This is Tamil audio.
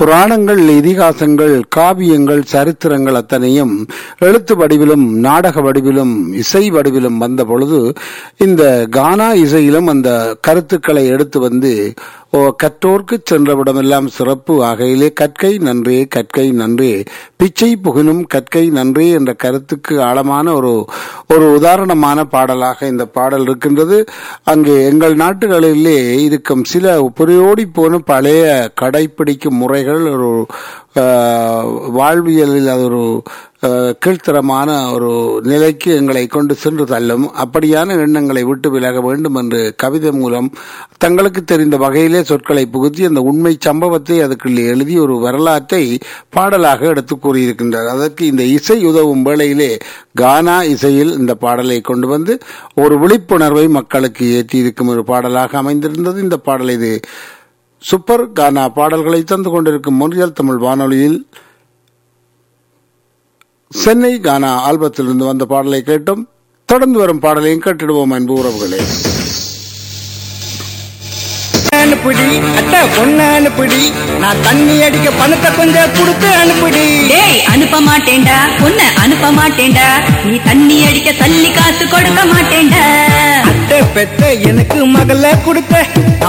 புராணங்கள் இதிகாசங்கள் காவியங்கள் சரித்திரங்கள் அத்தனையும் எழுத்து வடிவிலும் நாடக வடிவிலும் இசை வடிவிலும் வந்த பொழுது இந்த கானா இசையிலும் அந்த கருத்துக்களை எடுத்து வந்து ஓ கற்றோர்க்கு சென்றவிடமெல்லாம் சிறப்பு ஆகையிலே கற்கை நன்றே கற்கை நன்றே பிச்சை புகினும் கற்கை நன்றே என்ற கருத்துக்கு ஆழமான ஒரு ஒரு உதாரணமான பாடலாக இந்த பாடல் இருக்கின்றது அங்கே எங்கள் நாட்டுகளிலே இருக்கும் சில புரியோடி போன பழைய கடைப்பிடிக்கும் முறைகள் ஒரு ஆஹ், வாழ்வியலில் அது ஒரு ஆஹ், கீழ்த்தரமான ஒரு நிலைக்கு எங்களை கொண்டு சென்று தள்ளும் அப்படியான எண்ணங்களை விட்டு விலக வேண்டும் என்று கவிதை மூலம் தங்களுக்கு தெரிந்த வகையிலே சொற்களை புகுத்தி அந்த உண்மை சம்பவத்தை அதுக்குள்ளே எழுதி ஒரு வரலாற்றை பாடலாக எடுத்து கூறியிருக்கின்றார் அதற்கு இந்த இசை உதவும் வேளையிலே கானா இசையில் இந்த பாடலை கொண்டு வந்து ஒரு விழிப்புணர்வை மக்களுக்கு ஏற்றி இருக்கும் ஒரு பாடலாக அமைந்திருந்தது இந்த பாடல் இது சூப்பர் கானா பாடல்களை தந்து கொண்டிருக்கும் மொழியல் தமிழ் வானொலியில் சென்னை கானா ஆல்பத்திலிருந்து வந்த பாடலை கேட்டோம் தொடர்ந்து வரும் பாடலையும் கேட்டிடுவோம் அன்பு உறவுகளே அனுப்புடி அட்ட பொண்ணு அனுப்புடி நான் தண்ணி அடிக்க பணத்தை கொஞ்சம் கொடுத்து அனுப்புடி டேய் அனுப்ப மாட்டேன்டா பொண்ண அனுப்ப மாட்டேன்டா நீ தண்ணி அடிக்க தள்ளி காசு கொடுக்க மாட்டேன்டா அத்தை பெத்த எனக்கு மகள கொடுத்த